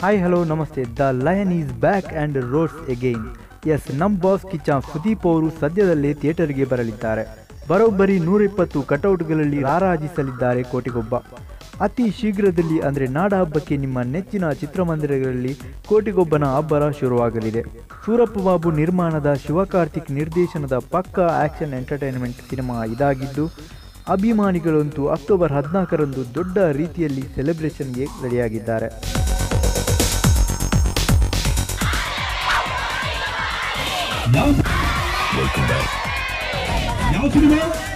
hi hello ನಮಸ್ತೆ the lion is back and roars again yes ನಮ್ boss Kichcha Sudeep ಅವರು ಸದ್ಯದಲ್ಲೇ ಥಿಯೇಟರ್ಗೆ ಬರಲಿದ್ದಾರೆ ಬರೋಬ್ಬರಿ ನೂರಿಪ್ಪತ್ತು ಕಟೌಟ್ಗಳಲ್ಲಿ ರಾರಾಜಿಸಲಿದ್ದಾರೆ ಕೋಟಿಗೊಬ್ಬ ಅತಿ ಶೀಘ್ರದಲ್ಲಿ ಅಂದರೆ ನಾಡ ಹಬ್ಬಕ್ಕೆ ನಿಮ್ಮ ನೆಚ್ಚಿನ ಚಿತ್ರಮಂದಿರಗಳಲ್ಲಿ ಕೋಟಿಗೊಬ್ಬನ ಅಬ್ಬರ ಶುರುವಾಗಲಿದೆ ಸೂರಪ್ಪ ಬಾಬು ನಿರ್ಮಾಣದ ಶಿವಕಾರ್ತಿಕ್ ನಿರ್ದೇಶನದ ಪಕ್ಕಾ ಆಕ್ಷನ್ ಎಂಟರ್ಟೈನ್ಮೆಂಟ್ ಸಿನಿಮಾ ಇದಾಗಿದ್ದು ಅಭಿಮಾನಿಗಳಂತೂ ಅಕ್ಟೋಬರ್ ಹದಿನಾಲ್ಕರಂದು ದೊಡ್ಡ ರೀತಿಯಲ್ಲಿ ಸೆಲೆಬ್ರೇಷನ್ಗೆ ರೆಡಿಯಾಗಿದ್ದಾರೆ ಯಾವ ಯಾವ ಸಿನಿಮಾ